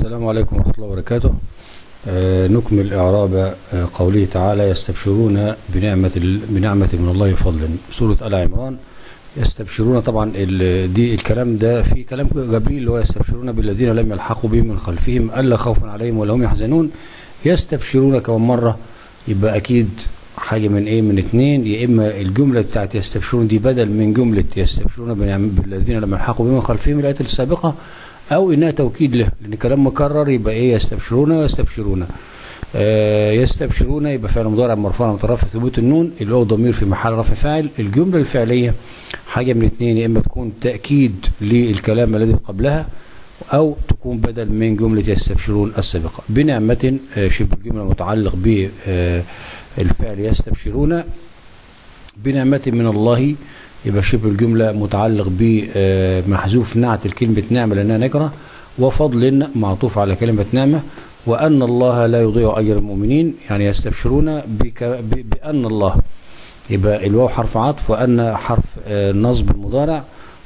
السلام عليكم ورحمة الله وبركاته آه، نكمل إعراب آه، قوله تعالى يستبشرون بنعمة ال- بنعمة من الله وفضل سورة آل عمران يستبشرون طبعا ال- دي الكلام ده في كلام جبريل اللي هو يستبشرون بالذين لم يلحقوا بهم من خلفهم ألا خوف عليهم ولا هم يحزنون يستبشرون كمان مرة يبقى أكيد حاجة من إيه من اتنين يا إما الجملة بتاعت يستبشرون دي بدل من جملة يستبشرون بنعم- بالذين لم يلحقوا بهم من خلفهم الآية السابقة أو إنها توكيد له لأن كلام مكرر يبقى إيه يستبشرون ويستبشرون آه يستبشرون يبقى فعل مضارع مرفوع مترفع ثبوت النون اللي هو ضمير في محل رفع فاعل الجملة الفعلية حاجة من اتنين يا إما تكون تأكيد للكلام الذي قبلها أو تكون بدل من جملة يستبشرون السابقة بنعمة آه، شبه الجملة متعلق بالفعل يستبشرون بنعمة من الله يبقى شبه الجملة متعلق بمحذوف نعت الكلمة نعمة لأنها نكرة وفضل معطوف على كلمة نعمة وأن الله لا يضيع أجر المؤمنين يعني يستبشرون بك ب- بأن الله يبقى الواو حرف عطف وأن حرف آه، نصب المضارع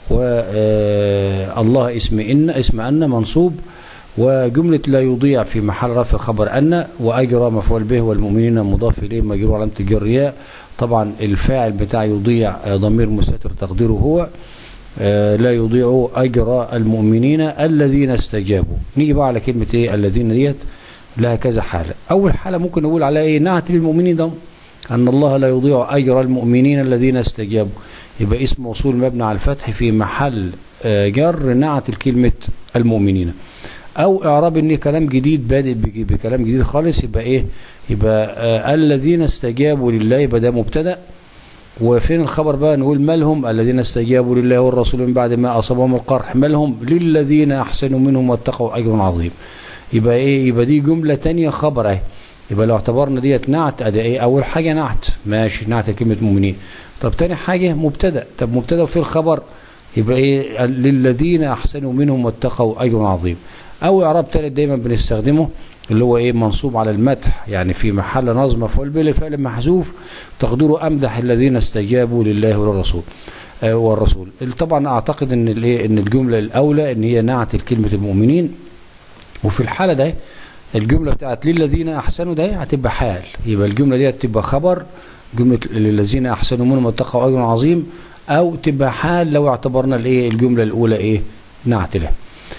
والله اسم إن اسم أن منصوب وجملة لا يضيع في محل رفع خبر أن وأجر مفعول به والمؤمنين مضاف إليه مجرور علامة الجر ياء طبعا الفاعل بتاع يضيع آه، ضمير مستتر تقديره هو آه، لا يضيع أجر المؤمنين الذين استجابوا نيجي بقى على كلمة إيه الذين ديت لها كذا حالة أول حالة ممكن نقول عليها إيه نعت للمؤمنين ده أن الله لا يضيع أجر المؤمنين الذين استجابوا يبقى اسم موصول مبني على الفتح في محل آه، جر نعت الكلمة المؤمنين او اعراب ان كلام جديد بادئ بج- بكلام جديد خالص يبقى ايه يبقى آه الذين استجابوا لله يبقى ده مبتدا وفين الخبر بقى نقول مالهم الذين استجابوا لله والرسول من بعد ما اصابهم القرح مالهم للذين احسنوا منهم واتقوا اجر عظيم يبقى ايه يبقى دي جمله تانية خبر اهي يبقى لو اعتبرنا ديت نعت ادي ايه اول حاجه نعت ماشي نعت كلمه مؤمنين طب تاني حاجه مبتدا طب مبتدا وفي الخبر يبقى ايه للذين احسنوا منهم واتقوا اجر عظيم او اعراب ثالث دايما بنستخدمه اللي هو ايه منصوب على المدح يعني في محل نصب مفعول به لفعل محذوف تقديره امدح الذين استجابوا لله وللرسول آه والرسول طبعا اعتقد ان الايه ان الجمله الاولى ان هي نعت كلمه المؤمنين وفي الحاله ده الجمله بتاعت للذين احسنوا ده هتبقى حال يبقى الجمله دي تبقى خبر جمله للذين احسنوا منهم واتقوا اجر عظيم او تبقى حال لو اعتبرنا الايه الجمله الاولى ايه نعت له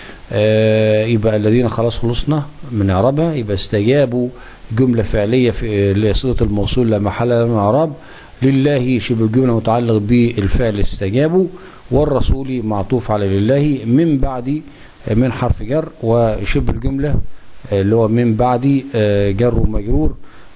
آه، يبقى الذين خلاص خلصنا من اعرابها يبقى استجابوا جمله فعليه في لصله الموصول لا محل لها من اعراب لله شبه الجمله متعلق بالفعل استجابوا والرسول معطوف على لله من بعد آه، من حرف جر وشبه الجمله آه، اللي هو من بعد آه، جر ومجرور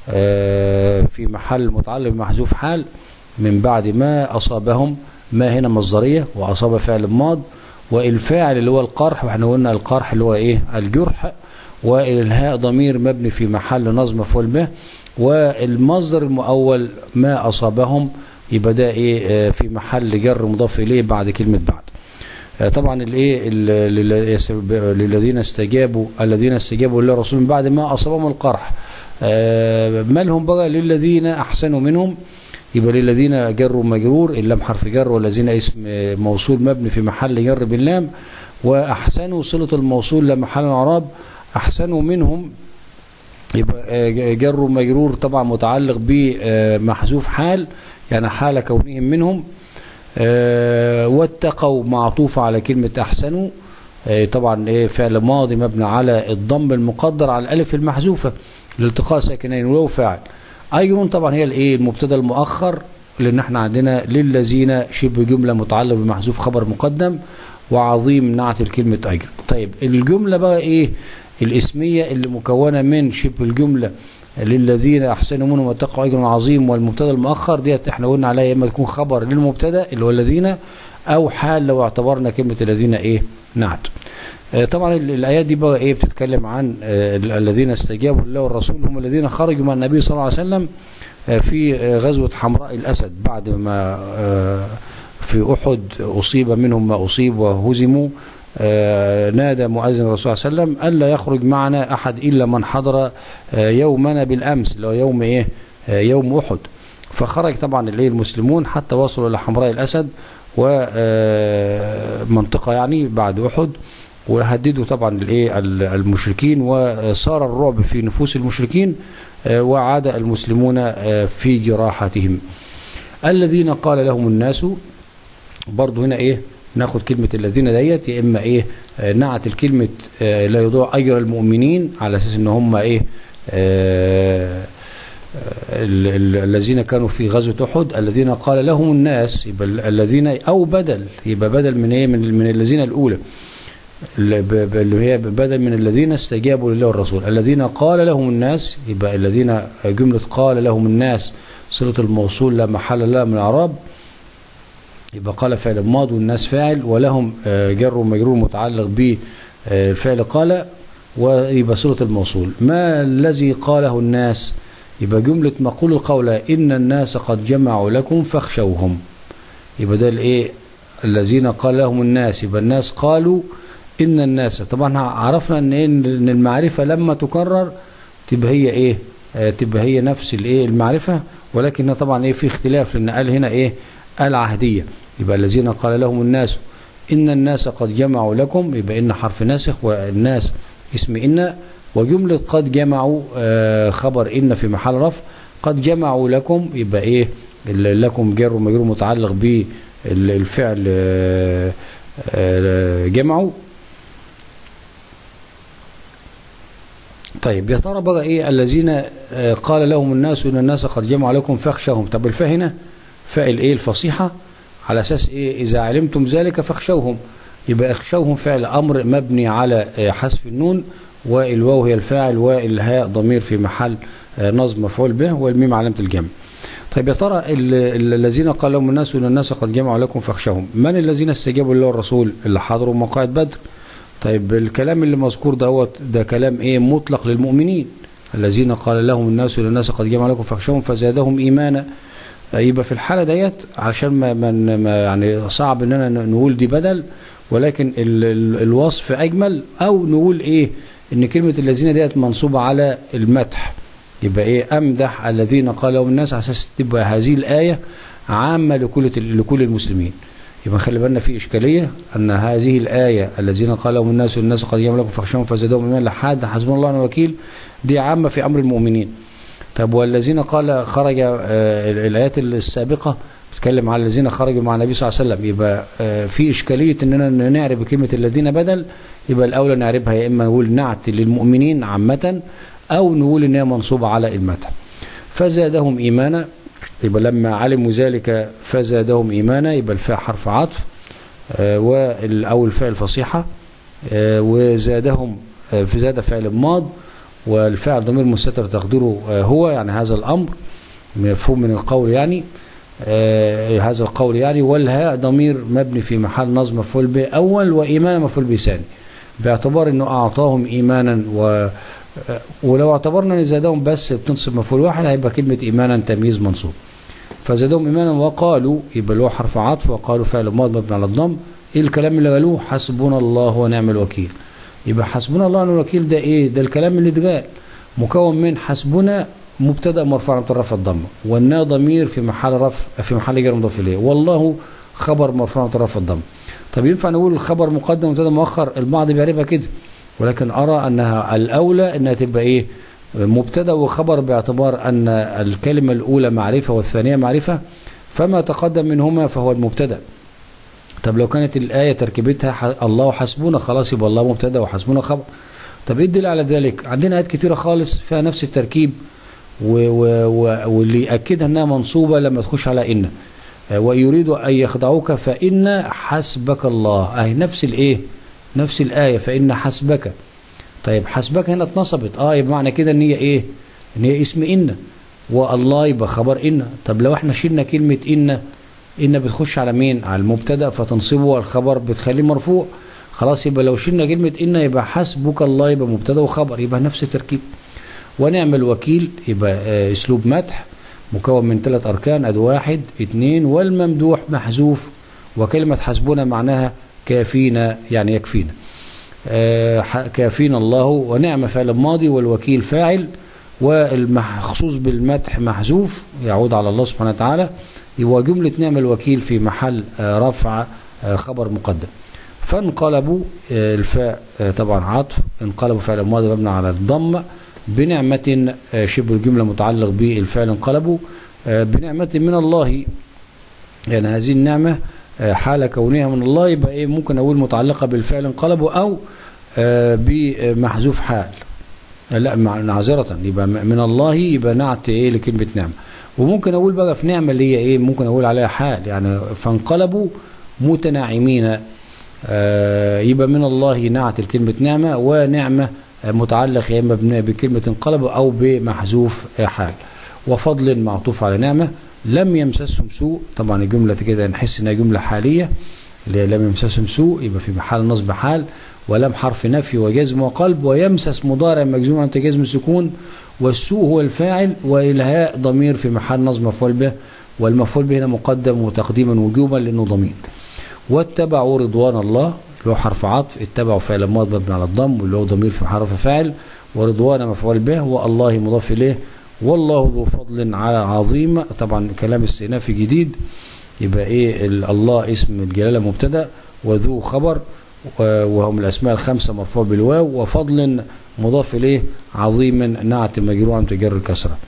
آه، في محل متعلق بمحذوف حال من بعد ما اصابهم ما هنا مصدريه واصاب فعل ماض والفاعل اللي هو القرح واحنا قلنا القرح اللي هو ايه الجرح والهاء ضمير مبني في محل نصب مفعول به والمصدر المؤول ما اصابهم يبقى ده ايه آه، في محل جر مضاف اليه بعد كلمه بعد آه، طبعا الايه ال- لل- يس- ب- للذين استجابوا الذين استجابوا للرسول من بعد ما اصابهم القرح آه، مالهم بقى للذين احسنوا منهم يبقى للذين جروا مجرور اللام حرف جر والذين اسم موصول مبني في محل جر باللام واحسنوا صله الموصول لا محل من اعراب احسنوا منهم يبقى آه، جر مجرور طبعا متعلق بمحذوف حال يعني حال كونهم منهم آه، واتقوا معطوف على كلمه احسنوا آه، طبعا ايه فعل ماضي مبني على الضم المقدر على الالف المحذوفه لالتقاء ساكنين ولو فاعل ايضا طبعا هي الايه المبتدا المؤخر لان احنا عندنا للذين شبه جمله متعلق بمحذوف خبر مقدم وعظيم نعت الكلمه اجر طيب الجمله بقى ايه الاسميه اللي مكونه من شبه الجمله للذين احسنوا منهم واتقوا اجر عظيم والمبتدا المؤخر ديت احنا قلنا عليها يا اما تكون خبر للمبتدا اللي هو الذين او حال لو اعتبرنا كلمه الذين ايه نعت آه، طبعا ال- الايات دي بقى ايه بتتكلم عن آه، ال- الذين استجابوا لله والرسول هم الذين خرجوا مع النبي صلى الله عليه وسلم آه، في آه، غزوه حمراء الاسد بعد ما آه، في احد اصيب منهم ما اصيب وهزموا آه، نادى مؤذن الرسول صلى الله عليه وسلم الا يخرج معنا احد الا من حضر آه، يومنا بالامس اللي هو يوم ايه آه، يوم احد فخرج طبعا الايه المسلمون حتى وصلوا الى حمراء الاسد ومنطقه يعني بعد احد وهددوا طبعا الايه ال- المشركين وصار الرعب في نفوس المشركين آه، وعاد المسلمون آه، في جراحتهم الذين قال لهم الناس برضو هنا ايه ناخد كلمة الذين ديت يا اما ايه آه، نعت الكلمة آه، لا يضيع اجر المؤمنين على اساس ان هم ايه آه، ال- ال- الذين كانوا في غزوة أحد الذين قال لهم الناس يبقى ال- الذين أو بدل يبقى بدل من إيه من, من الذين الأولى اللي ب- ب- اللي هي بدل من الذين استجابوا لله والرسول الذين قال لهم الناس يبقى الذين جملة قال لهم الناس صلة الموصول لا محل لها من الأعراب يبقى قال فعل ماض والناس فاعل ولهم آه، جر ومجرور متعلق بالفعل قال ويبقى صلة الموصول ما الذي قاله الناس يبقى جملة مقول القول إن الناس قد جمعوا لكم فاخشوهم يبقى ده الايه الذين قال لهم الناس يبقى الناس قالوا إن الناس طبعا عرفنا ان إيه؟ ان المعرفة لما تكرر تبقى هي ايه آه، تبقى هي نفس الايه المعرفة ولكن طبعا ايه في اختلاف لان قال هنا ايه العهدية يبقى الذين قال لهم الناس إن الناس قد جمعوا لكم يبقى إن حرف ناسخ والناس اسم إن وجملة قد جمعوا آه، خبر إن في محل رفع قد جمعوا لكم يبقى إيه ال- لكم جر ومجرور متعلق بالفعل آه، آه، جمعوا طيب يا ترى بقى ايه الذين آه، قال لهم الناس ان الناس قد جمعوا لكم فاخشوهم طب الفاء هنا فاء الايه الفصيحه على اساس ايه اذا علمتم ذلك فاخشوهم يبقى اخشوهم فعل امر مبني على آه، حذف النون والواو هي الفاعل والهاء ضمير في محل آه، نصب مفعول به والميم علامه الجمع طيب يا ترى ال- ال- الذين قال لهم الناس ان الناس قد جمعوا لكم فاخشوهم من الذين استجابوا لله والرسول اللي حضروا مقاعد بدر طيب الكلام اللي مذكور دوت ده كلام ايه مطلق للمؤمنين الذين قال لهم الناس ان الناس قد جمعوا لكم فاخشوهم فزادهم ايمانا يبقى في الحاله ديت عشان ما, ما ما يعني صعب اننا نقول دي بدل ولكن ال ال الوصف اجمل او نقول ايه ان كلمه الذين ديت منصوبه على المدح يبقى ايه امدح الذين قال لهم الناس على اساس تبقى هذه الايه عامه لكل لكل المسلمين يبقى خلي بالنا في اشكاليه ان هذه الايه الذين قال لهم الناس والناس قد جمعوا لكم فاخشوهم فزادهم ايمانا لحد حسبنا الله ونعم الوكيل دي عامه في امر المؤمنين طب والذين قال خرج آه، الايات السابقه بتتكلم على الذين خرجوا مع النبي صلى الله عليه وسلم يبقى آه، في اشكاليه اننا نعرف كلمه الذين بدل يبقى الاولى نعرفها يا اما نقول نعت للمؤمنين عامه او نقول ان هي منصوبه على المدح فزادهم ايمانا يبقى لما علموا ذلك فزادهم ايمانا يبقى الفاء حرف عطف آه، وال- او الفاء الفصيحه آه، وزادهم آه، في زاد فعل ماض والفاعل ضمير مستتر تقديره آه، هو يعني هذا الامر مفهوم من القول يعني آه، هذا القول يعني والهاء ضمير مبني في محل نصب مفعول به اول وايمان مفعول به ثاني باعتبار انه اعطاهم ايمانا و آه، ولو اعتبرنا ان زادهم بس بتنصب مفعول واحد هيبقى كلمه ايمانا تمييز منصوب فزادهم ايمانا وقالوا يبقى اللي هو حرف عطف وقالوا فعل ماض مبني على الضم ايه الكلام اللي قالوه حسبنا الله ونعم الوكيل يبقى حسبنا الله ونعم الوكيل ده ايه ده الكلام اللي اتقال مكون من حسبنا مبتدا مرفوع من رفع الضمه والنا ضمير في محل رفع في محل جر مضاف اليه والله خبر مرفوع من رفع الضمه طب ينفع نقول الخبر مقدم ومبتدا مؤخر البعض بيعرفها كده ولكن ارى انها الاولى انها تبقى ايه مبتدا وخبر باعتبار ان الكلمه الاولى معرفه والثانيه معرفه فما تقدم منهما فهو المبتدا طب لو كانت الآية تركيبتها ح- الله حسبنا خلاص يبقى الله مبتدا وحسبنا خبر طب ايه الدليل على ذلك عندنا آيات كتيرة خالص فيها نفس التركيب و و و واللي يأكدها انها منصوبة لما تخش على إن آه، ويريدوا أن يخدعوك فإن حسبك الله أهي نفس الإيه نفس الآية فإن حسبك طيب حسبك هنا اتنصبت اه يبقى معنى كده ان هي ايه ان هي اسم ان والله يبقى خبر ان طب لو احنا شلنا كلمة ان ان بتخش على مين على المبتدا فتنصبه والخبر بتخليه مرفوع خلاص يبقى لو شلنا كلمة ان يبقى حسبك الله يبقى مبتدا وخبر يبقى نفس التركيب ونعم الوكيل يبقى آه، اسلوب مدح مكون من ثلاث اركان اد واحد اثنين والممدوح محذوف وكلمة حسبنا معناها كافينا يعني يكفينا آه، ح- كافينا الله ونعم فعل ماضي والوكيل فاعل والمخصوص بالمدح محذوف يعود على الله سبحانه وتعالى وجملة نعم الوكيل في محل آه، رفع آه، خبر مقدم فانقلبوا آه، الفاء آه، طبعا عطف انقلبوا فعل ماضي مبني على الضم بنعمة آه، شبه الجملة متعلق بالفعل انقلبوا آه، بنعمة من الله يعني هذه النعمة آه، حال كونها من الله يبقى ايه ممكن اقول متعلقة بالفعل انقلبوا او آه، بمحذوف حال آه، لا مع- معذرة يبقى م- من الله يبقى نعت ايه لكلمة نعمة وممكن اقول بقى في نعمة اللي هي ايه ممكن اقول عليها حال يعني فانقلبوا متناعمين آه، يبقى من الله نعت الكلمة نعمة ونعمة آه، متعلق يا اما بن- بكلمة انقلب او بمحذوف آه، حال وفضل معطوف على نعمة لم يمسسهم سوء طبعا الجملة كده نحس انها جملة حالية اللي هي لم يمسسهم سوء يبقى في محل نصب حال ولم حرف نفي وجزم وقلب ويمسس مضارع مجزوم عن جزم السكون والسوء هو الفاعل والهاء ضمير في محل نصب مفعول به والمفعول به هنا مقدم وتقديما وجوبا لانه ضمير واتبعوا رضوان الله اللي هو حرف عطف اتبعوا فعل ماض مبني على الضم واللي هو ضمير في حرف فاعل ورضوان مفعول به والله مضاف اليه والله ذو فضل على عظيم طبعا كلام استئنافي جديد يبقى ايه ال- الله اسم الجلاله مبتدا وذو خبر و- وهم الاسماء الخمسه مرفوع بالواو وفضل مضاف اليه عظيم نعت مجرور عن تجر الكسره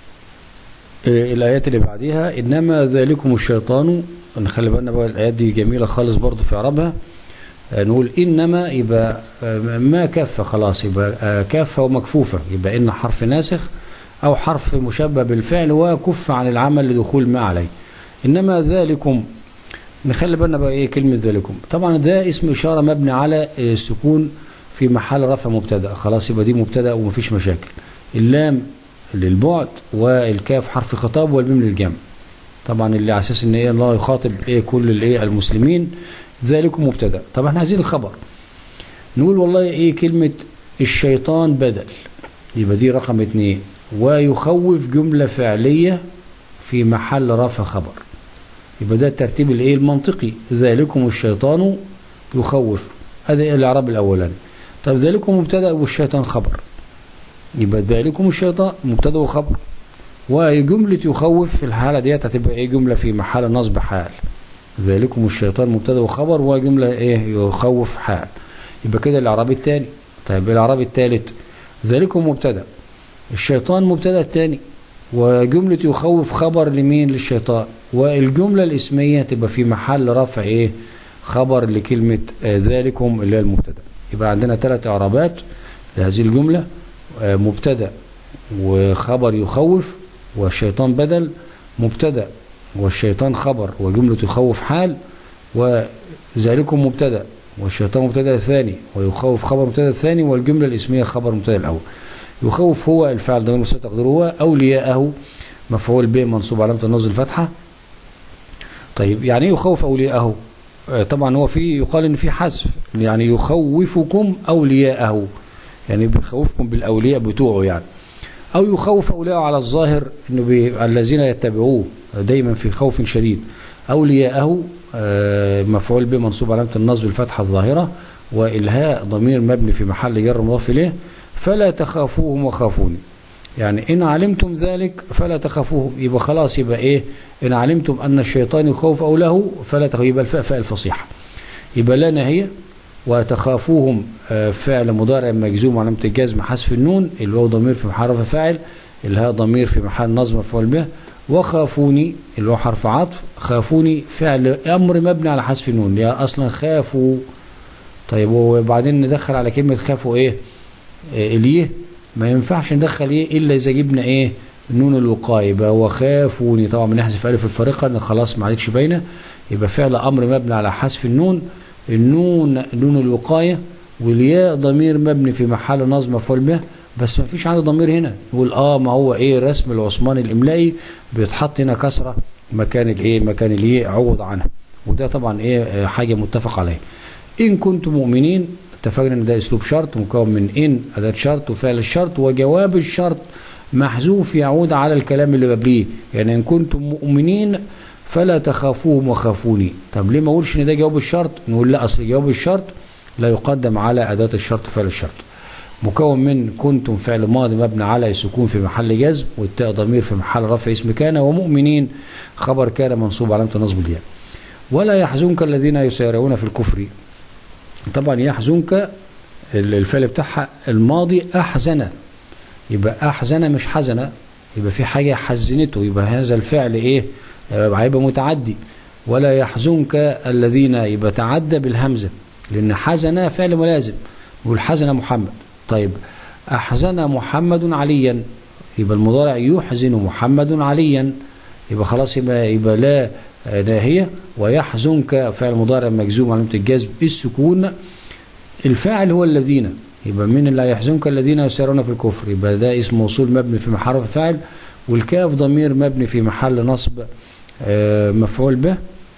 إيه الآيات اللي بعديها إنما ذلكم الشيطان نخلي بالنا بقى الآيات دي جميلة خالص برضو في إعرابها آه، نقول إنما يبقى آه، ما كافة خلاص يبقى آه، كافة ومكفوفة يبقى إن حرف ناسخ أو حرف مشبه بالفعل وكف عن العمل لدخول ما عليه إنما ذلكم نخلي بالنا بقى إيه كلمة ذلكم طبعا ده اسم إشارة مبني على آه، السكون في محل رفع مبتدأ خلاص يبقى دي مبتدأ ومفيش مشاكل اللام للبعد والكاف حرف خطاب والميم للجمع طبعا اللي على اساس ان ايه الله يخاطب ايه كل الايه المسلمين ذلكم مبتدا طب احنا عايزين الخبر نقول والله ايه كلمه الشيطان بدل يبقى دي رقم اتنين ويخوف جمله فعليه في محل رفع خبر يبقى ده الترتيب الايه المنطقي ذلكم الشيطان يخوف هذا الاعراب الاولاني طب ذلكم مبتدا والشيطان خبر يبقى ذلكم الشيطان مبتدا وخبر وجملة يخوف في الحالة ديت هتبقى ايه جملة في محل نصب حال ذلكم الشيطان مبتدا وخبر وجملة ايه يخوف حال يبقى كده الاعراب الثاني طيب الاعراب الثالث ذلكم مبتدا الشيطان مبتدا الثاني وجملة يخوف خبر لمين للشيطان والجملة الاسمية تبقى في محل رفع ايه خبر لكلمة آه ذلكم اللي هي المبتدا يبقى عندنا ثلاث اعرابات لهذه الجملة آه مبتدا وخبر يخوف والشيطان بدل مبتدا والشيطان خبر وجملة يخوف حال وذلكم مبتدا والشيطان مبتدا ثاني ويخوف خبر مبتدا ثاني والجملة الاسمية خبر مبتدا الأول يخوف هو الفعل ضمير مستتر تقديره هو أولياءه مفعول به منصوب علامة النصب الفتحة طيب يعني ايه يخوف أولياءه آه طبعا هو في يقال ان في حذف يعني يخوفكم أولياءه يعني بيخوفكم بالأولياء بتوعه يعني أو يخوف أولياءه على الظاهر إنه بي... الذين يتبعوه دايما في خوف شديد أولياءه آه مفعول به منصوب علامة النصب الفتحة الظاهرة وإلهاء ضمير مبني في محل جر مضاف إليه فلا تخافوهم وخافوني يعني إن علمتم ذلك فلا تخافوهم يبقى خلاص يبقى إيه إن علمتم أن الشيطان يخوف أولاه فلا تخافوا يبقى الفاء فاء الفصيحة يبقى لا نهية وتخافوهم فعل مضارع مجزوم علامة الجزم حذف النون اللي هو ضمير في محل رفع فاعل الهاء ضمير في محل نصب مفعول به وخافوني اللي هو حرف عطف خافوني فعل امر مبني على حذف النون يا اصلا خافوا طيب وبعدين ندخل على كلمه خافوا ايه, إيه اليه ما ينفعش ندخل ايه الا اذا جبنا ايه نون الوقايه يبقى هو خافوني طبعا بنحذف الف الفارقه ان خلاص ما عادتش باينه يبقى فعل امر مبني على حذف النون النون نون الوقايه والياء ضمير مبني في محل نصب مفعول به بس ما فيش عندي ضمير هنا نقول اه ما هو ايه الرسم العثماني الاملائي بيتحط هنا كسره مكان الايه مكان الياء عوض عنها وده طبعا ايه حاجه متفق عليها ان كنتم مؤمنين اتفقنا ان ده اسلوب شرط مكون من ان اداه شرط وفعل الشرط وجواب الشرط محذوف يعود على الكلام اللي قبليه يعني ان كنتم مؤمنين فلا تخافوهم وخافوني طب ليه ما اقولش ان ده جواب الشرط نقول لا اصل جواب الشرط لا يقدم على اداه الشرط فعل الشرط مكون من كنتم فعل ماضي مبني على السكون في محل جزم والتاء ضمير في محل رفع اسم كان ومؤمنين خبر كان منصوب علامه نصب الياء ولا يحزنك الذين يسارعون في الكفر طبعا يحزنك ال- الفعل بتاعها الماضي أحزن يبقى أحزن مش حزن يبقى في حاجة حزنته يبقى هذا الفعل إيه آه، هيبقى متعدي ولا يحزنك الذين يبقى تعدى بالهمزة لأن حزن فعل ملازم يقول حزن محمد طيب أحزن محمد عليا يبقى المضارع يحزن محمد عليا يبقى خلاص يبقى, يبقى لا آه، ناهية ويحزنك فعل مضارع مجزوم علامة الجزم السكون الفاعل هو الذين يبقى من اللي يحزنك الذين يسيرون في الكفر يبقى ده اسم موصول مبني في محل رفع فاعل والكاف ضمير مبني في محل نصب آه، مفعول به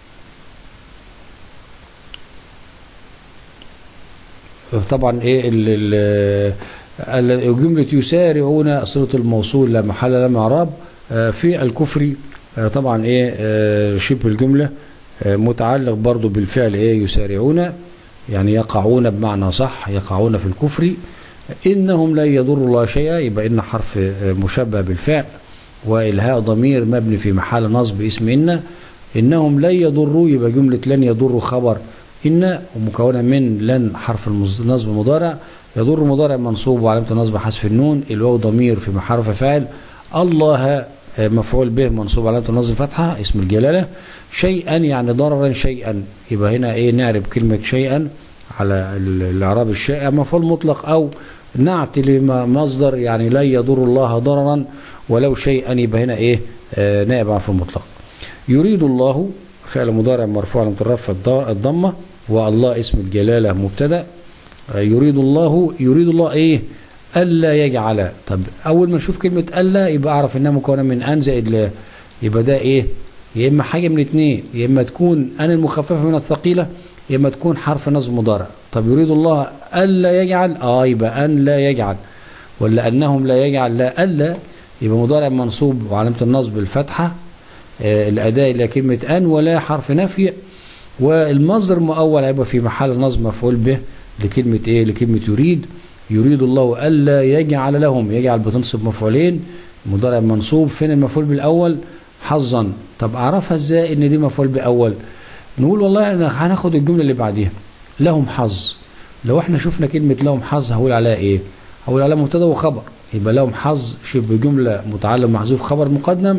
طبعا ايه ال- ال- ال- جملة يسارعون صلة الموصول لا محل لا من اعراب آه، في الكفر آه، طبعا ايه آه، شبه الجملة آه، متعلق برضو بالفعل ايه يسارعون يعني يقعون بمعنى صح يقعون في الكفر إنهم لن يضروا الله شيئا يبقى إن حرف آه، مشبه بالفعل والهاء ضمير مبني في محل نصب اسم إن إنهم لن يضروا يبقى جملة لن يضروا خبر إن ومكونة من لن حرف المز- نصب مضارع يضر مضارع منصوب وعلامة النصب حذف النون الواو ضمير في محل رفع فاعل الله آه، مفعول به منصوب علامة النصب فتحة اسم الجلالة شيئا يعني ضررا شيئا يبقى هنا ايه نعرب كلمة شيئا على ال- الاعراب الشائع مفعول مطلق او نعت لمصدر يعني لا يضر الله ضررا ولو شيئا يبقى هنا ايه آه نائب عن مفعول مطلق يريد الله فعل مضارع مرفوع على مترفع الض- الضمه والله اسم الجلاله مبتدا آه، يريد الله يريد الله ايه الا يجعل طب اول ما نشوف كلمه الا يبقى اعرف انها مكونه من ان زائد لا يبقى ده ايه يا اما حاجه من اتنين يا اما تكون ان المخففه من الثقيله يا اما تكون حرف نصب مضارع طب يريد الله الا يجعل اه يبقى ان لا يجعل ولا انهم لا يجعل لا الا يبقى مضارع منصوب وعلامه النصب الفتحه آه الاداء الى كلمه ان ولا حرف نفي والمصدر المؤول هيبقى في محل نصب مفعول به لكلمه ايه لكلمه يريد يريد الله الا يجعل لهم يجعل بتنصب مفعولين مضارع منصوب فين المفعول بالاول حظا طب اعرفها ازاي ان دي مفعول باول نقول والله انا هناخد الجمله اللي بعديها لهم حظ لو احنا شفنا كلمه لهم حظ هقول عليها ايه هقول عليها مبتدا وخبر يبقى لهم حظ شبه جمله متعلق محذوف خبر مقدم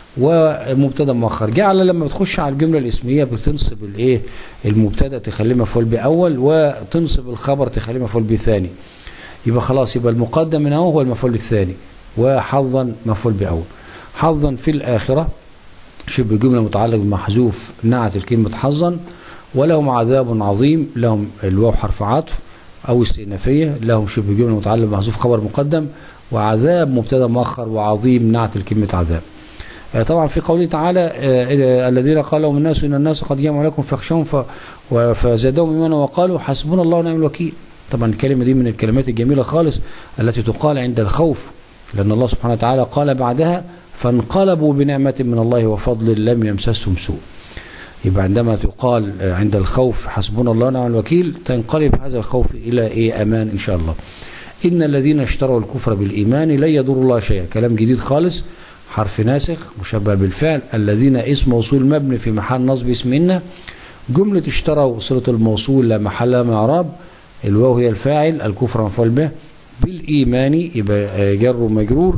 ومبتدا مؤخر جعل لما بتخش على الجمله الاسميه بتنصب الايه المبتدا تخليه مفعول باول وتنصب الخبر تخليه مفعول به ثاني يبقى خلاص يبقى المقدم من هو هو المفعول الثاني وحظا مفعول باول حظا في الاخره شبه جمله متعلق بمحذوف نعت الكلمه حظا ولهم عذاب عظيم لهم الواو حرف عطف او استئنافيه لهم شبه جمله متعلق بمحذوف خبر مقدم وعذاب مبتدا مؤخر وعظيم نعت الكلمه عذاب آه، طبعا في قوله تعالى آه، آه، الذين قال لهم الناس ان الناس قد جمعوا لكم فاخشوهم ف- و- فزادهم ايمانا وقالوا حسبنا الله ونعم الوكيل طبعا الكلمه دي من الكلمات الجميله خالص التي تقال عند الخوف لان الله سبحانه وتعالى قال بعدها فانقلبوا بنعمه من الله وفضل لم يمسسهم سوء يبقى عندما تقال آه، عند الخوف حسبنا الله ونعم الوكيل تنقلب هذا الخوف الى ايه امان ان شاء الله ان الذين اشتروا الكفر بالايمان لن يضروا الله شيئا كلام جديد خالص حرف ناسخ مشبه بالفعل الذين اسم موصول مبني في محل نصب اسم إن جملة اشتروا صلة الموصول لا محل لها من اعراب الواو هي الفاعل الكفر مفعول به بالإيمان يبقى آه، جر ومجرور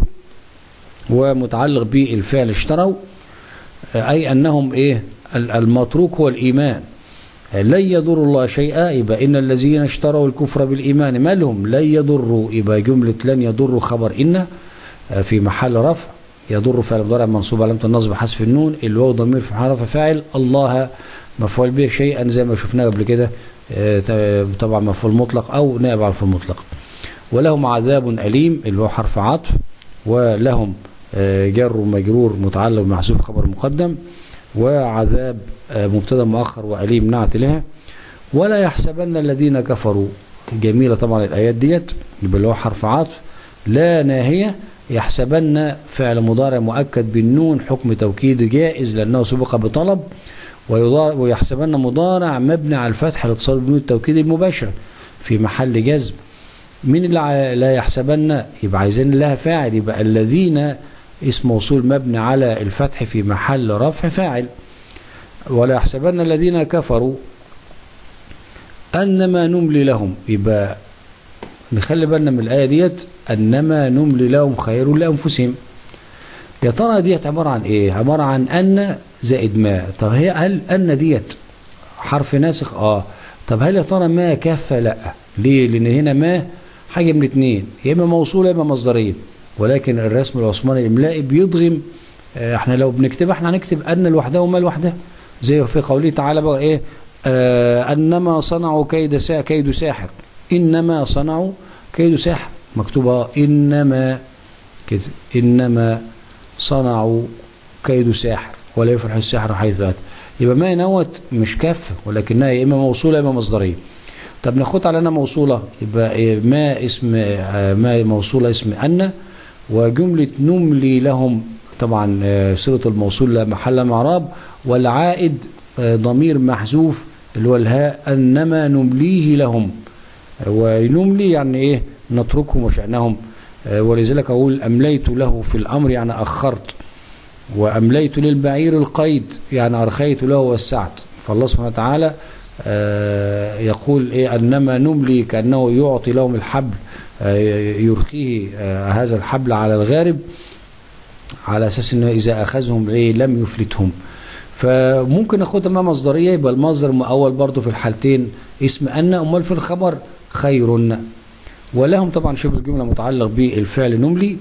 ومتعلق بالفعل اشتروا آه، أي أنهم إيه ال- المتروك هو الإيمان آه، لن يضروا الله شيئا يبقى إن الذين اشتروا الكفر بالإيمان ما لهم لن يضروا يبقى جملة لن يضروا خبر إن آه، في محل رفع يضر فعل مضارع منصوب علامة النصب حذف النون الواو ضمير في محل رفع فاعل الله مفعول به شيئا زي ما شفناه قبل كده آه، ت- طبعا مفعول مطلق أو نائب على المفعول المطلق ولهم عذاب أليم الواو حرف عطف ولهم آه، جر ومجرور متعلق بمحذوف خبر مقدم وعذاب آه، مبتدا مؤخر وأليم نعت لها ولا يحسبن الذين كفروا جميلة طبعا الآيات ديت يبقى اللي هو حرف عطف لا ناهية يحسبن فعل مضارع مؤكد بالنون حكم توكيد جائز لأنه سبق بطلب ويضار- ويحسبن مضارع مبني على الفتح الاتصال بنون التوكيد المباشرة في محل جزم مين اللي ع- لا يحسبن يبقى عايزين لها فاعل يبقى الذين اسم موصول مبني على الفتح في محل رفع فاعل ولا يحسبن الذين كفروا انما نملي لهم يبقى نخلي بالنا من الايه ديت انما نملي لهم خير لانفسهم يا ترى ديت عباره عن ايه عباره عن ان زائد ما طب هي هل ان ديت حرف ناسخ اه طب هل يا ترى ما كافه لا ليه لان هنا ما حاجه من اتنين يا اما موصوله يا اما مصدريه ولكن الرسم العثماني الاملائي بيضغم آه، احنا لو بنكتبها احنا هنكتب ان لوحدها وما لوحدها زي في قوله تعالى بقى ايه آه انما صنعوا كيد سا كيد ساحر انما صنعوا كيد ساحر مكتوبه انما كده انما صنعوا كيد ساحر ولا يفرح الساحر حيث اتى يبقى ما نوت مش كافه ولكنها يا اما موصوله يا اما مصدريه طب ناخد على انها موصوله يبقى إيه ما اسم آه، ما موصوله اسم ان وجمله نملي لهم طبعا آه، صله الموصول لا محل من اعراب والعائد آه، ضمير محذوف اللي هو الهاء انما نمليه لهم آه، ونملي يعني ايه نتركهم وشأنهم آه، ولذلك اقول امليت له في الامر يعني اخرت وامليت للبعير القيد يعني ارخيت له ووسعت فالله سبحانه وتعالى آه، يقول ايه انما نملي كانه يعطي لهم الحبل آه، يرخيه آه، هذا الحبل على الغارب على اساس انه اذا اخذهم ايه لم يفلتهم فممكن ناخدها ما مصدريه يبقى المصدر المؤول برضه في الحالتين اسم ان امال في الخبر خير ولهم طبعا شبه الجمله متعلق بالفعل نملي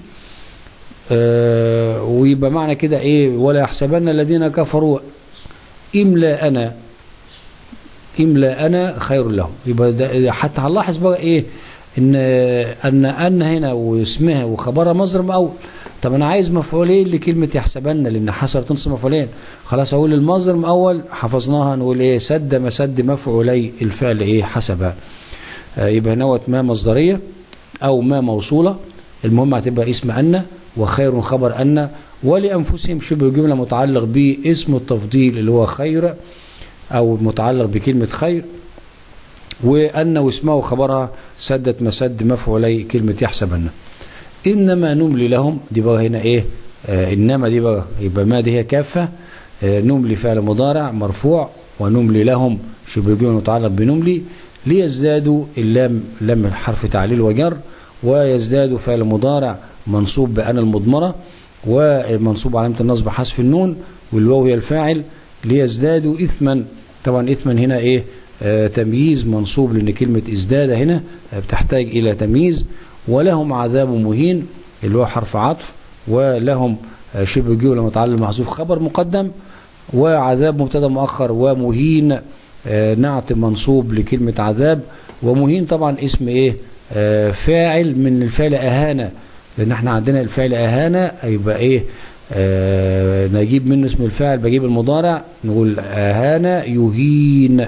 آه ويبقى معنى كده ايه ولا يحسبن الذين كفروا املا انا املا انا خير لهم يبقى ده حتى هنلاحظ بقى ايه ان ان ان هنا واسمها وخبرها مصدر مؤول طب انا عايز مفعولين لكلمه يحسبن لان حصر تنصب مفعولين خلاص اقول المصدر مؤول حفظناها نقول ايه سد مسد مفعولي الفعل ايه حسبها آه يبقى نوت ما مصدريه او ما موصوله المهم هتبقى اسم ان وخير خبر ان ولانفسهم شبه جمله متعلق باسم التفضيل اللي هو خير او متعلق بكلمه خير وان واسمه وخبرها سدت مسد مفعولي كلمه يحسبن انما نملي لهم دي بقى هنا ايه آه انما دي بقى يبقى ما دي هي كافه آه نملي فعل مضارع مرفوع ونملي لهم شبه جمله متعلق بنملي ليزدادوا اللام لام حرف تعليل وجر ويزداد فعل مضارع منصوب بأن المضمرة ومنصوب علامة النصب حذف النون والواو هي الفاعل ليزدادوا إثما طبعا إثما هنا إيه آه تمييز منصوب لأن كلمة ازداد هنا آه بتحتاج إلى تمييز ولهم عذاب مهين اللي هو حرف عطف ولهم آه شبه جملة متعلم محذوف خبر مقدم وعذاب مبتدا مؤخر ومهين آه نعت منصوب لكلمة عذاب ومهين طبعا اسم ايه آه فاعل من الفعل اهانة لان احنا عندنا الفعل اهانة يبقى ايه آه نجيب منه اسم الفاعل بجيب المضارع نقول اهانة يهين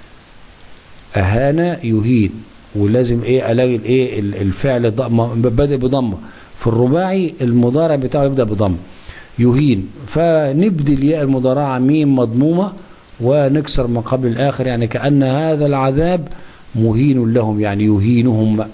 اهانة يهين ولازم ايه الاقي الايه الفعل بادئ بضمه في الرباعي المضارع بتاعه يبدا بضمه يهين فنبدي الياء المضارعه ميم مضمومه ونكسر ما قبل الآخر يعني كأن هذا العذاب مهين لهم يعني يهينهم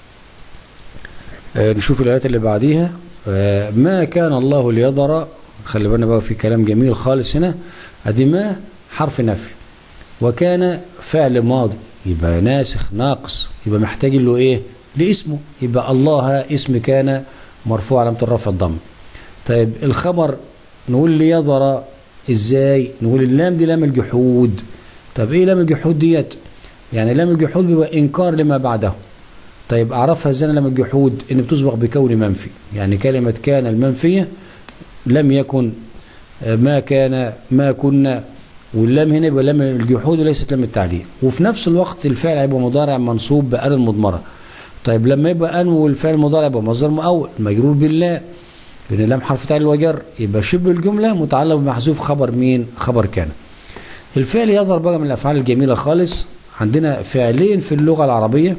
آه نشوف الآيات اللي بعديها آه ما كان الله ليذر خلي بالنا بقى في كلام جميل خالص هنا ادي ما حرف نفي وكان فعل ماضي يبقى ناسخ ناقص يبقى محتاج له ايه لاسمه يبقى الله اسم كان مرفوع علامه الرفع الضم طيب الخبر نقول ليذر ازاي نقول اللام دي لام الجحود طب ايه لام الجحود ديت يعني لام الجحود بيبقى انكار لما بعده طيب اعرفها ازاي لام الجحود ان بتسبق بكون منفي يعني كلمه كان المنفيه لم يكن ما كان ما كنا واللام هنا يبقى لام الجحود وليست لام التعليل وفي نفس الوقت الفعل هيبقى مضارع منصوب بأن المضمره طيب لما يبقى ان والفعل المضارع يبقى مصدر مؤول مجرور بالله لان اللام حرف تعليل وجر يبقى شبه الجمله متعلق بمحذوف خبر مين خبر كان الفعل يظهر بقى من الافعال الجميله خالص عندنا فعلين في اللغه العربيه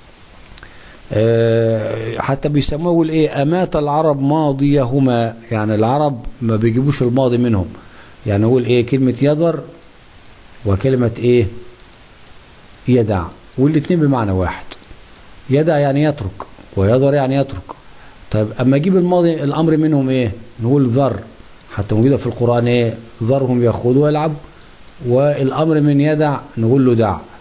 أه حتى بيسموه الايه امات العرب ماضيهما يعني العرب ما بيجيبوش الماضي منهم يعني نقول ايه كلمه يذر وكلمه ايه يدع والاثنين بمعنى واحد يدع يعني يترك ويذر يعني يترك طيب اما اجيب الماضي الامر منهم ايه نقول ذر حتى موجوده في القران ايه ذرهم ياخذوا ويلعبوا والامر من يدع نقول له دع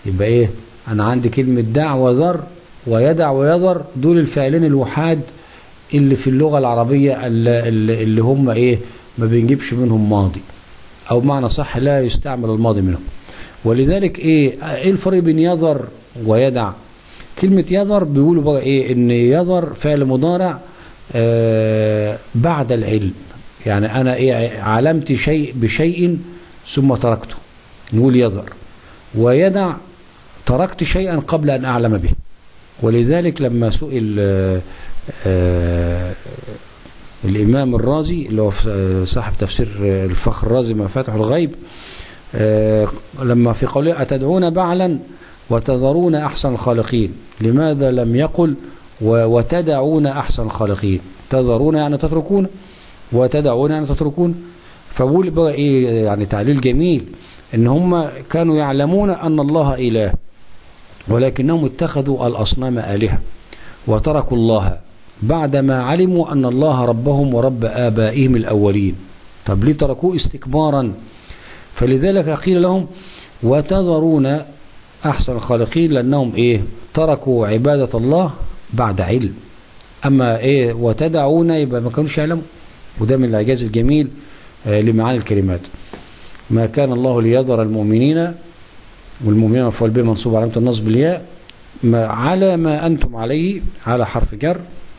يبقى ايه انا عندي كلمة دع وذر ويدع ويذر دول الفعلين الوحاد اللي في اللغة العربية اللي, اللي اللي هم ايه ما بنجيبش منهم ماضي او معنى صح لا يستعمل الماضي منهم ولذلك ايه ايه الفرق بين يذر ويدع كلمة يذر بيقولوا بقى ايه ان يذر فعل مضارع آه بعد العلم يعني انا ايه علمت شيء بشيء ثم تركته نقول يذر ويدع تركت شيئا قبل ان اعلم به ولذلك لما سئل آه آه الامام الرازي اللي هو صاحب تفسير الفخر الرازي مفاتح الغيب آه لما في قوله اتدعون بعلا وتذرون احسن الخالقين لماذا لم يقل وتدعون احسن الخالقين تذرون يعني تتركون وتدعون يعني تتركون فبقول بقى ايه يعني تعليل جميل ان هم كانوا يعلمون ان الله اله ولكنهم اتخذوا الاصنام الهه وتركوا الله بعدما علموا ان الله ربهم ورب ابائهم الاولين طب ليه تركوه استكبارا فلذلك قيل لهم وتذرون احسن الخالقين لانهم ايه تركوا عباده الله بعد علم اما ايه وتدعون يبقى ما كانوش يعلموا وده من الاعجاز الجميل آه لمعاني الكلمات ما كان الله ليذر المؤمنين والمؤمنين مفعول به منصوب علامه النصب الياء ما على ما انتم عليه على حرف جر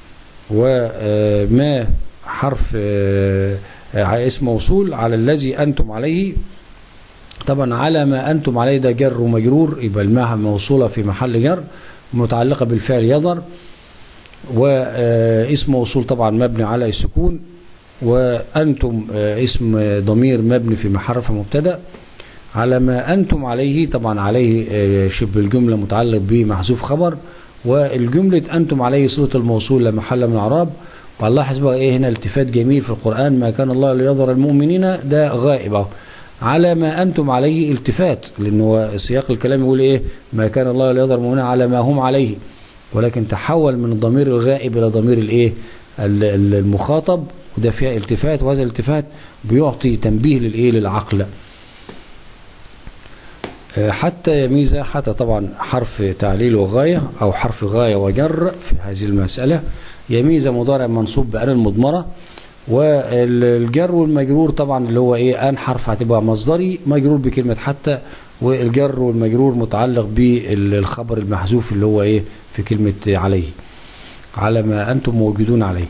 وما حرف اسم موصول على الذي انتم عليه طبعا على ما انتم عليه ده جر ومجرور يبقى الماء موصوله في محل جر متعلقه بالفعل يذر واسم موصول طبعا مبني على السكون وانتم اسم ضمير مبني في محل مبتدا على ما انتم عليه طبعا عليه شبه الجمله متعلق بمحذوف خبر والجمله انتم عليه صله الموصول لا محل من الاعراب وهنلاحظ بقى ايه هنا التفات جميل في القران ما كان الله ليظهر المؤمنين ده غائب اهو على ما انتم عليه التفات لانه سياق الكلام يقول ايه ما كان الله ليظهر المؤمنين على ما هم عليه ولكن تحول من الضمير الغائب الى ضمير الايه المخاطب وده فيها التفات وهذا الالتفات بيعطي تنبيه للايه للعقل حتى يميز حتى طبعا حرف تعليل وغاية أو حرف غاية وجر في هذه المسألة يميز مضارع منصوب بأن المضمرة والجر والمجرور طبعا اللي هو ايه ان حرف هتبقى مصدري مجرور بكلمة حتى والجر والمجرور متعلق بالخبر المحذوف اللي هو ايه في كلمة عليه على ما انتم موجودون عليه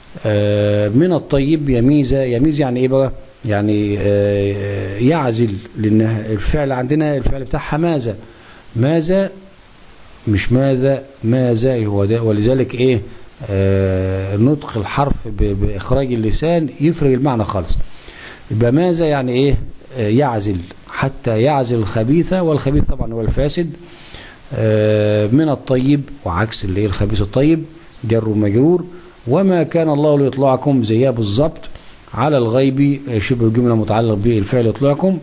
من الطيب يميز يميز يعني ايه بقى يعني يعزل لان الفعل عندنا الفعل بتاعها ماذا ماذا مش ماذا ماذا هو ده ولذلك ايه آه نطق الحرف باخراج اللسان يفرق المعنى خالص يبقى ماذا يعني ايه آه يعزل حتى يعزل الخبيث والخبيث طبعا هو الفاسد آه من الطيب وعكس اللي ايه الخبيث الطيب جر ومجرور وما كان الله ليطلعكم زيها بالظبط على الغيب شبه جملة متعلق بالفعل يطلعكم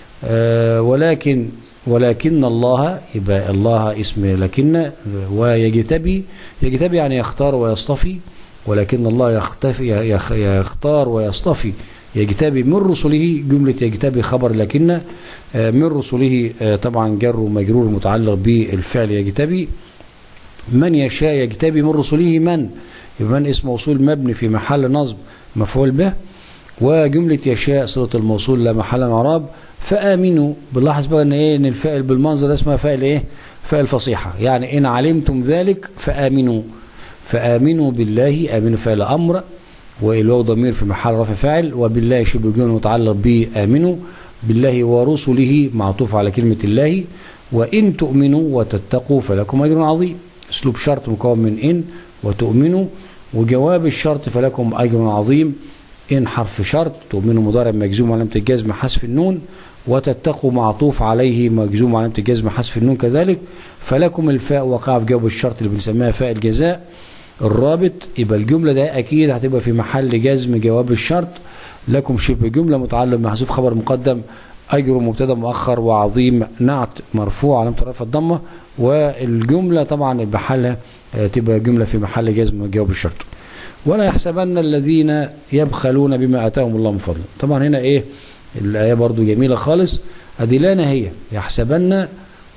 ولكن ولكن الله يبقى الله اسم لكن ويجتبي يجتبي يعني يختار ويصطفي ولكن الله يختفي يختار ويصطفي يجتبي من رسله جملة يجتبي خبر لكن من رسله طبعا جر ومجرور متعلق بالفعل يجتبي من يشاء يجتبي من رسله من يبقى من اسم موصول مبني في محل نصب مفعول به وجملة يشاء صلة الموصول لا محل من اعراب فآمنوا بنلاحظ بقى ان ايه ان الفاعل بالمنظر ده اسمها فاعل ايه فاعل فصيحة يعني ان علمتم ذلك فآمنوا فآمنوا بالله آمنوا فعل أمر والواو ضمير في محل رفع فاعل وبالله شبه جمله متعلق بآمنوا بالله ورسله معطوف على كلمة الله وإن تؤمنوا وتتقوا فلكم أجر عظيم اسلوب شرط مكون من إن وتؤمنوا وجواب الشرط فلكم أجر عظيم إن حرف شرط تؤمنوا مضارع مجزوم علامة الجزم حذف النون وتتقوا معطوف عليه مجزوم علامة الجزم حذف النون كذلك فلكم الفاء وقع في جواب الشرط اللي بنسميها فاء الجزاء الرابط يبقى الجملة ده أكيد هتبقى في محل جزم جواب الشرط لكم شبه جملة متعلق محذوف خبر مقدم أجر مبتدا مؤخر وعظيم نعت مرفوع علامة رفع الضمة والجملة طبعا بحالها تبقى جملة في محل جزم جواب الشرط ولا يحسبن الذين يبخلون بما اتاهم الله من فضله طبعا هنا ايه الايه برضو جميله خالص ادي لا نهيه يحسبن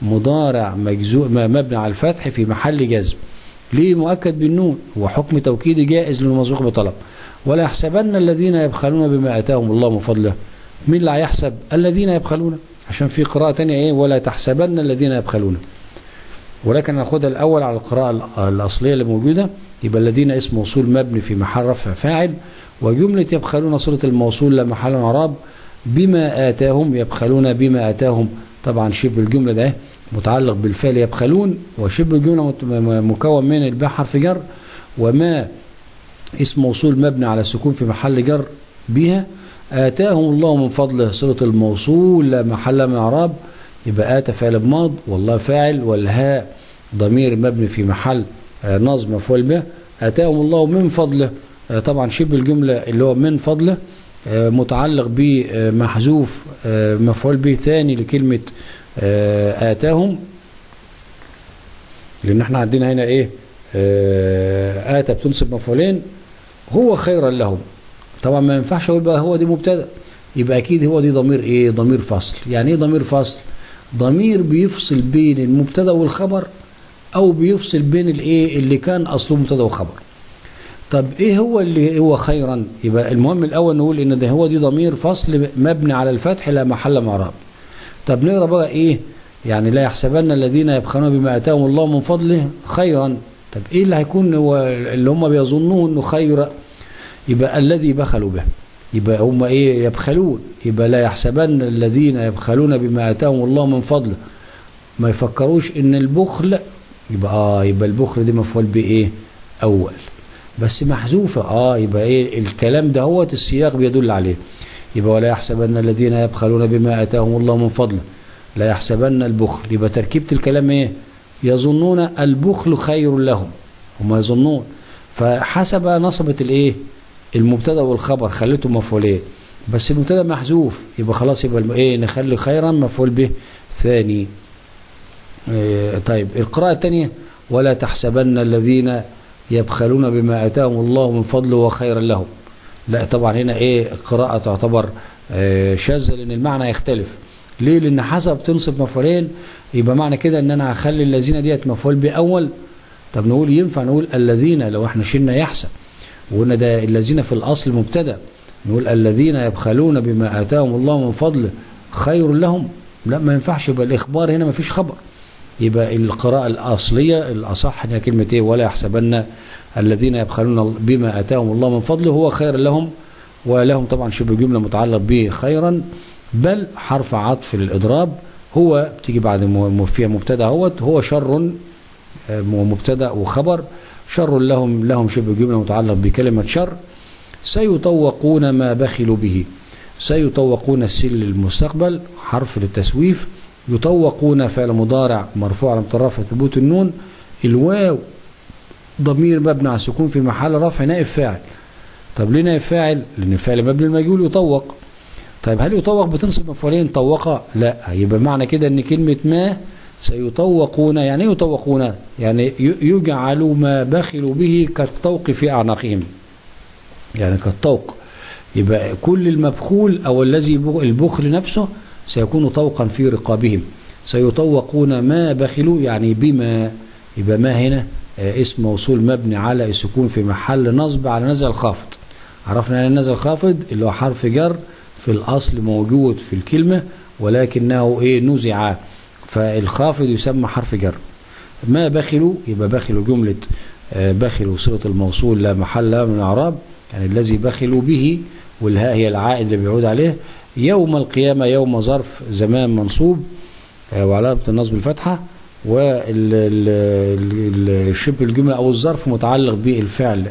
مضارع مجزوء ما مبني على الفتح في محل جزم ليه مؤكد بالنون وحكم توكيد جائز للمسبوق بطلب ولا يحسبن الذين يبخلون بما اتاهم الله من فضله مين اللي هيحسب الذين يبخلون عشان في قراءة تانية ايه ولا تحسبن الذين يبخلون ولكن ناخدها الاول على القراءة الاصلية اللي موجودة يبقى الذين اسم موصول مبني في محل رفع فاعل وجملة يبخلون صلة الموصول لا محل اعراب بما آتاهم يبخلون بما آتاهم طبعا شبه الجملة ده متعلق بالفعل يبخلون وشبه الجملة مكون من الباء حرف جر وما اسم موصول مبني على السكون في محل جر بها آتاهم الله من فضله صلة الموصول لا محل من إعراب يبقى آتى فعل بماض والله فاعل والهاء ضمير مبني في محل نصب مفعول به آتاهم الله من فضله طبعا شبه الجملة اللي هو من فضله متعلق بمحذوف مفعول به ثاني لكلمة آتاهم لأن احنا عندنا هنا ايه آتى بتنصب مفعولين هو خيرا لهم طبعا ما ينفعش اقول بقى هو دي مبتدا يبقى اكيد هو دي ضمير ايه ضمير فصل يعني ايه ضمير فصل ضمير بيفصل بين المبتدا والخبر او بيفصل بين الايه اللي كان اصله مبتدا وخبر طب ايه هو اللي هو خيرا يبقى المهم الاول نقول ان ده هو دي ضمير فصل مبني على الفتح لا محل من اعراب طب نقرا بقى ايه يعني لا يحسبن الذين يبخلون بما اتاهم الله من فضله خيرا طب ايه اللي هيكون هو اللي هم بيظنوه انه خير يبقى الذي بخلوا به يبقى هم ايه يبخلون يبقى لا يحسبن الذين يبخلون بما اتاهم الله من فضله ما يفكروش ان البخل يبقى اه يبقى البخل دي مفعول بايه اول بس محذوفه اه يبقى ايه الكلام ده هو السياق بيدل عليه يبقى ولا يحسبن الذين يبخلون بما اتاهم الله من فضله لا يحسبن البخل يبقى تركيبه الكلام ايه يظنون البخل خير لهم هم يظنون فحسب نصبت الايه المبتدا والخبر خليته مفعولين بس المبتدا محذوف يبقى خلاص يبقى ايه نخلي خيرا مفعول به ثاني إيه طيب القراءه الثانيه ولا تحسبن الذين يبخلون بما اتاهم الله من فضله وخيرا لهم لا طبعا هنا ايه قراءه تعتبر إيه شاذه لان المعنى يختلف ليه لان حسب تنصب مفعولين يبقى معنى كده ان انا هخلي الذين ديت مفعول به اول طب نقول ينفع نقول الذين لو احنا شلنا يحسب وقلنا ده الذين في الاصل مبتدا نقول الذين يبخلون بما اتاهم الله من فضله خير لهم لا ما ينفعش يبقى الاخبار هنا ما فيش خبر يبقى القراءة الأصلية الأصح هي كلمة إيه ولا يحسبن الذين يبخلون بما آتاهم الله من فضله هو خير لهم ولهم طبعا شبه جملة متعلق به خيرا بل حرف عطف للإضراب هو بتيجي بعد فيها مبتدا اهوت هو شر مبتدا وخبر شر لهم لهم شبه جمله متعلق بكلمه شر سيطوقون ما بخلوا به سيطوقون السل للمستقبل حرف للتسويف يطوقون فعل مضارع مرفوع على رفع ثبوت النون الواو ضمير مبني على السكون في محل رفع نائب فاعل طب ليه نائب فاعل لان الفعل مبني المجهول يطوق طيب هل يطوق بتنصب مفعولين طوقة لا يبقى معنى كده ان كلمة ما سيطوقون يعني ايه يطوقون يعني يجعل ما بخلوا به كالطوق في اعناقهم يعني كالطوق يبقى كل المبخول او الذي البخل نفسه سيكون طوقا في رقابهم سيطوقون ما بخلوا يعني بما يبقى ما هنا اسم موصول مبني على السكون في محل نصب على نزل الخافض عرفنا يعني نزل خافض اللي هو حرف جر في الأصل موجود في الكلمة ولكنه إيه نزع فالخافض يسمى حرف جر ما بخلوا يبقى بخلوا جملة بخلوا صلة الموصول لا محل من الأعراب يعني الذي بخلوا به والهاء هي العائد اللي بيعود عليه يوم القيامة يوم ظرف زمان منصوب وعلامة النصب الفتحة والشبه الجملة أو الظرف متعلق بالفعل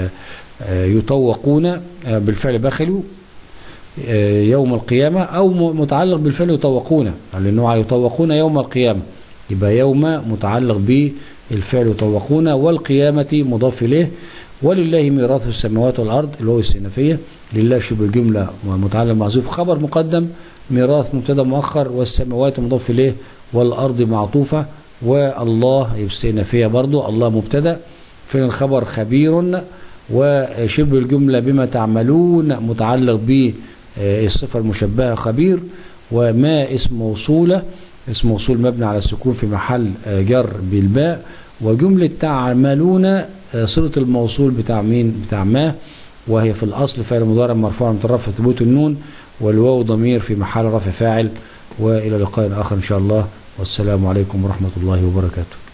يطوقون بالفعل بخلوا يوم القيامة أو متعلق بالفعل يطوقون لأنه يطوقون يوم القيامة يبقى يوم متعلق بالفعل يطوقون والقيامة مضاف إليه ولله ميراث السماوات والأرض اللي هو الاستئنافية لله شبه جملة متعلق محذوف خبر مقدم ميراث مبتدا مؤخر والسماوات مضاف إليه والأرض معطوفة والله استئنافية برضو الله مبتدا فين الخبر خبير وشبه الجملة بما تعملون متعلق بالصفة المشبهة خبير وما اسم موصولة اسم موصول مبني على السكون في محل آه، جر بالباء وجملة تعملون آه، صلة الموصول بتاع مين بتاع ما وهي في الأصل فعل مضارع مرفوع مترفع ثبوت النون والواو ضمير في محل رفع فاعل وإلى لقاء آخر إن شاء الله والسلام عليكم ورحمة الله وبركاته